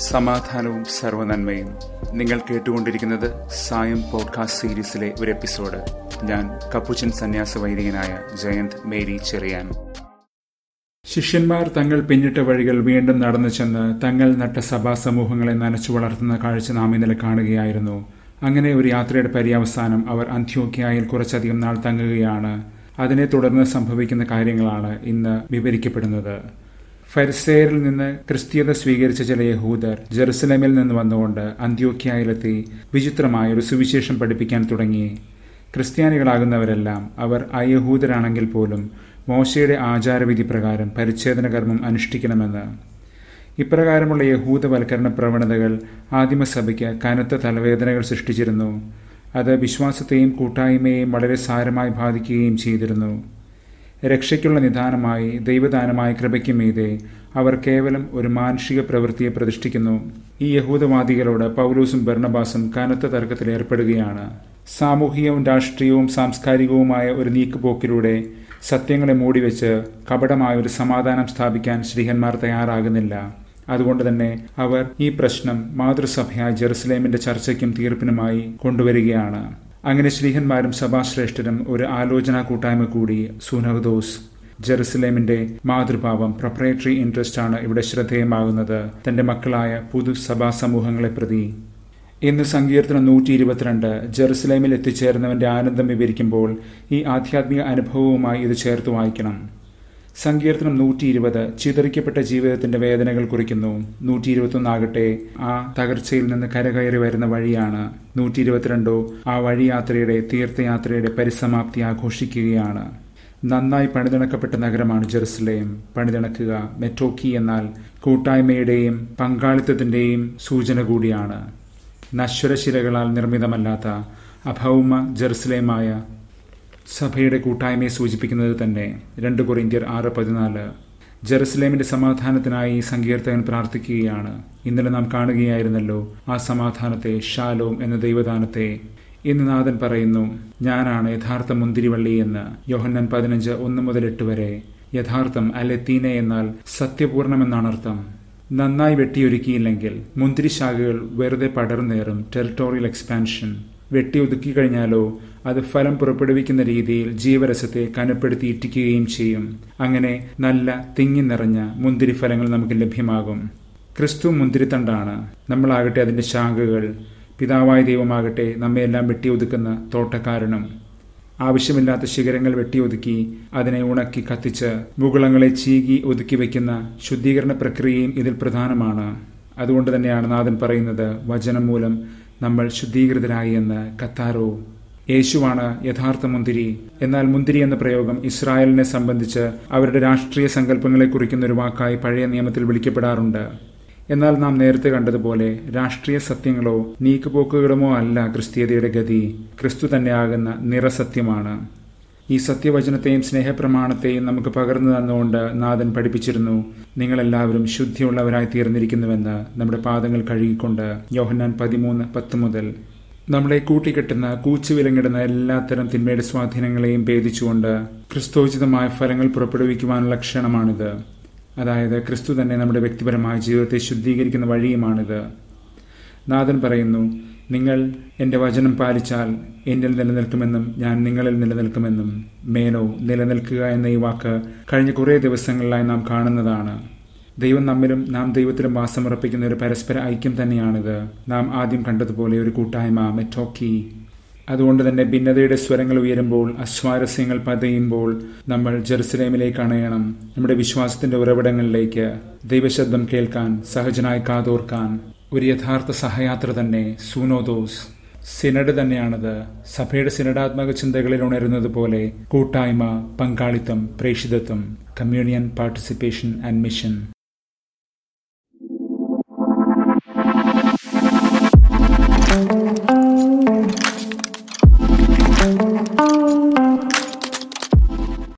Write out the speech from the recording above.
സമാധാനവും സർവനന്മയും നിങ്ങൾ കേട്ടുകൊണ്ടിരിക്കുന്നത് സായം പോഡ്കാസ്റ്റ് സീരീസിലെ ഒരു എപ്പിസോഡ് ഞാൻ കപ്പുച്ചൻ സന്യാസ വൈദികനായ ജയന്ത് മേരി ചെറിയാൻ ശിഷ്യന്മാർ തങ്ങൾ പിന്നിട്ട വഴികൾ വീണ്ടും നടന്നു ചെന്ന് തങ്ങൾ നട്ട സഭാ സമൂഹങ്ങളെ നനച്ചു വളർത്തുന്ന കാഴ്ച നാം ഇന്നലെ കാണുകയായിരുന്നു അങ്ങനെ ഒരു യാത്രയുടെ പര്യവസാനം അവർ അന്ത്യോക്യായിൽ കുറച്ചധികം നാൾ തങ്ങുകയാണ് അതിനെ തുടർന്ന് സംഭവിക്കുന്ന കാര്യങ്ങളാണ് ഇന്ന് വിവരിക്കപ്പെടുന്നത് ഫരിസേരിൽ നിന്ന് ക്രിസ്തീയത സ്വീകരിച്ച ചില യഹൂദർ ജെറുസലേമിൽ നിന്ന് വന്നുകൊണ്ട് അന്ത്യോക്യായിലെത്തി വിചിത്രമായ ഒരു സുവിശേഷം പഠിപ്പിക്കാൻ തുടങ്ങി ക്രിസ്ത്യാനികളാകുന്നവരെല്ലാം അവർ അയഹൂദരാണെങ്കിൽ പോലും മോശയുടെ ആചാരവിധി പ്രകാരം പരിച്ഛേദന കർമ്മം അനുഷ്ഠിക്കണമെന്ന് ഇപ്രകാരമുള്ള യഹൂദവൽക്കരണ പ്രവണതകൾ ആദിമസഭയ്ക്ക് കനത്ത തലവേദനകൾ സൃഷ്ടിച്ചിരുന്നു അത് വിശ്വാസത്തെയും കൂട്ടായ്മയെയും വളരെ സാരമായി ബാധിക്കുകയും ചെയ്തിരുന്നു രക്ഷയ്ക്കുള്ള നിദാനമായി ദൈവദാനമായ കൃപയ്ക്ക് മീതെ അവർ കേവലം ഒരു മാനുഷിക പ്രവൃത്തിയെ പ്രതിഷ്ഠിക്കുന്നു ഈ യഹൂദവാദികളോട് പൗലൂസും ഭരണബാസും കനത്ത തർക്കത്തിൽ ഏർപ്പെടുകയാണ് സാമൂഹികവും രാഷ്ട്രീയവും സാംസ്കാരികവുമായ ഒരു നീക്കുപോക്കിലൂടെ സത്യങ്ങളെ മൂടിവെച്ച് കപടമായ ഒരു സമാധാനം സ്ഥാപിക്കാൻ ശ്രീഹന്മാർ തയ്യാറാകുന്നില്ല അതുകൊണ്ട് തന്നെ അവർ ഈ പ്രശ്നം മാതൃസഭയായ ജെറുസലേമിന്റെ ചർച്ചയ്ക്കും തീർപ്പിനുമായി കൊണ്ടുവരികയാണ് അങ്ങനെ ശ്രീഹന്മാരും സഭാശ്രേഷ്ഠരും ഒരു ആലോചനാ കൂട്ടായ്മ കൂടി സുനഹദോസ് ജെറുസലേമിന്റെ മാതൃഭാവം പ്രൊപ്പറേറ്ററി ഇൻട്രസ്റ്റ് ആണ് ഇവിടെ ശ്രദ്ധേയമാകുന്നത് തന്റെ മക്കളായ പുതു സഭാ സമൂഹങ്ങളെ പ്രതി ഇന്ന് സങ്കീർത്തനം നൂറ്റി ഇരുപത്തിരണ്ട് ജെറുസലേമിൽ എത്തിച്ചേർന്നവന്റെ ആനന്ദം വിവരിക്കുമ്പോൾ ഈ ആധ്യാത്മിക അനുഭവവുമായി ഇത് ചേർത്ത് വായിക്കണം സങ്കീർത്തനം നൂറ്റി ഇരുപത് ചിതറിക്കപ്പെട്ട ജീവിതത്തിന്റെ വേദനകൾ കുറിക്കുന്നു നൂറ്റി ഇരുപത്തൊന്നാകട്ടെ ആ തകർച്ചയിൽ നിന്ന് കരകയറി വരുന്ന വഴിയാണ് നൂറ്റി ഇരുപത്തിരണ്ടോ ആ വഴിയാത്രയുടെ തീർത്ഥയാത്രയുടെ പരിസമാപ്തി ആഘോഷിക്കുകയാണ് നന്നായി പണിതിണക്കപ്പെട്ട നഗരമാണ് ജെറുസലേം പണിതിണക്കുക മെറ്റോക്കി എന്നാൽ കൂട്ടായ്മയുടെയും പങ്കാളിത്തത്തിന്റെയും സൂചന കൂടിയാണ് നശ്വരശിലകളാൽ നിർമ്മിതമല്ലാത്ത അഭൗമ ജെറുസലേമായ സഭയുടെ കൂട്ടായ്മയെ സൂചിപ്പിക്കുന്നത് തന്നെ രണ്ട് കൊറിന്ത്യർ ആറ് പതിനാല് ജെറുസലേമിന്റെ സമാധാനത്തിനായി സങ്കീർത്തകൻ പ്രാർത്ഥിക്കുകയാണ് ഇന്നലെ നാം കാണുകയായിരുന്നല്ലോ ആ സമാധാനത്തെ ഷാലോം എന്ന ദൈവദാനത്തെ ഇന്ന് നാഥൻ പറയുന്നു ഞാനാണ് യഥാർത്ഥ മുന്തിരിവള്ളി എന്ന് യോഹന്നൻ പതിനഞ്ച് ഒന്ന് മുതൽ എട്ട് വരെ യഥാർത്ഥം അലെത്തീനെ എന്നാൽ സത്യപൂർണമെന്നാണ് അർത്ഥം നന്നായി വെട്ടിയൊരുക്കിയില്ലെങ്കിൽ മുന്തിരിശാഖകൾ വെറുതെ പടർന്നേറും ടെറിട്ടോറിയൽ എക്സ്പാൻഷൻ വെട്ടി ഒതുക്കി കഴിഞ്ഞാലോ അത് ഫലം പുറപ്പെടുവിക്കുന്ന രീതിയിൽ ജീവരസത്തെ കനപ്പെടുത്തി ഇറ്റിക്കുകയും ചെയ്യും അങ്ങനെ നല്ല തിങ്ങി നിറഞ്ഞ മുന്തിരിഫലങ്ങൾ നമുക്ക് ലഭ്യമാകും ക്രിസ്തു മുന്തിരിത്തണ്ടാണ് നമ്മളാകട്ടെ അതിന്റെ ശാഖകൾ പിതാവായ ദൈവമാകട്ടെ നമ്മയെല്ലാം വെട്ടിയൊതുക്കുന്ന തോട്ടക്കാരനും ആവശ്യമില്ലാത്ത ശിഖരങ്ങൾ വെട്ടിയൊതുക്കി അതിനെ ഉണക്കി കത്തിച്ച് മുകുളങ്ങളെ ചീകി ഒതുക്കി വയ്ക്കുന്ന ശുദ്ധീകരണ പ്രക്രിയയും ഇതിൽ പ്രധാനമാണ് അതുകൊണ്ട് തന്നെയാണ് നാഥൻ പറയുന്നത് വചനം മൂലം നമ്മൾ ശുദ്ധീകൃതരായി എന്ന് കത്താരോ യേശുവാണ് യഥാർത്ഥ മുന്തിരി എന്നാൽ മുന്തിരി എന്ന പ്രയോഗം ഇസ്രായേലിനെ സംബന്ധിച്ച് അവരുടെ രാഷ്ട്രീയ സങ്കല്പങ്ങളെ കുറിക്കുന്ന ഒരു വാക്കായി പഴയ നിയമത്തിൽ വിളിക്കപ്പെടാറുണ്ട് എന്നാൽ നാം നേരത്തെ കണ്ടതുപോലെ രാഷ്ട്രീയ സത്യങ്ങളോ നീക്കുപോക്കുകളുമോ അല്ല ക്രിസ്തീയതയുടെ ഗതി ക്രിസ്തു തന്നെയാകുന്ന നിറസത്യമാണ് ഈ സത്യവചനത്തെയും സ്നേഹപ്രമാണത്തെയും നമുക്ക് പകർന്നു തന്നുകൊണ്ട് നാഥൻ പഠിപ്പിച്ചിരുന്നു നിങ്ങളെല്ലാവരും ശുദ്ധിയുള്ളവരായി തീർന്നിരിക്കുന്നുവെന്ന് നമ്മുടെ പാദങ്ങൾ കഴുകിക്കൊണ്ട് യോഹന്നാൻ പതിമൂന്ന് പത്ത് മുതൽ നമ്മളെ കൂട്ടിക്കെട്ടുന്ന കൂച്ചുവിലങ്ങിടുന്ന എല്ലാത്തരം തിന്മയുടെ സ്വാധീനങ്ങളെയും ഭേദിച്ചുകൊണ്ട് ക്രിസ്തോചിതമായ ഫലങ്ങൾ പുറപ്പെടുവിക്കുവാനുള്ള ക്ഷണമാണിത് അതായത് ക്രിസ്തു തന്നെ നമ്മുടെ വ്യക്തിപരമായ ജീവിതത്തെ ശുദ്ധീകരിക്കുന്ന വഴിയുമാണിത് നാഥൻ പറയുന്നു നിങ്ങൾ എൻ്റെ വചനം പാലിച്ചാൽ എന്നിൽ നിലനിൽക്കുമെന്നും ഞാൻ നിങ്ങളിൽ നിലനിൽക്കുമെന്നും മേനോ നിലനിൽക്കുക എന്ന ഈ വാക്ക് കഴിഞ്ഞ കുറേ ദിവസങ്ങളിലായി നാം കാണുന്നതാണ് ദൈവം നമ്മിലും നാം ദൈവത്തിലും വാസമുറപ്പിക്കുന്ന ഒരു പരസ്പര ഐക്യം തന്നെയാണിത് നാം ആദ്യം കണ്ടതുപോലെ ഒരു കൂട്ടായ്മ മെറ്റോക്കി അതുകൊണ്ട് തന്നെ ഭിന്നതയുടെ സ്വരങ്ങൾ ഉയരുമ്പോൾ അസ്വാരസ്യങ്ങൾ പതയുമ്പോൾ നമ്മൾ ജെറുസലേമിലേക്ക് അണയണം നമ്മുടെ വിശ്വാസത്തിന്റെ ഉറവിടങ്ങളിലേക്ക് ദൈവശബ്ദം കേൾക്കാൻ സഹജനായി കാതോർക്കാൻ ഒരു യഥാർത്ഥ സഹയാത്ര തന്നെ സൂനോദോസ് സിനഡ് തന്നെയാണത് സഭയുടെ സിനഡാത്മക ചിന്തകളിൽ ഉണരുന്നത് പോലെ കൂട്ടായ്മ പങ്കാളിത്തം പ്രേഷിതത്വം communion participation and mission thank you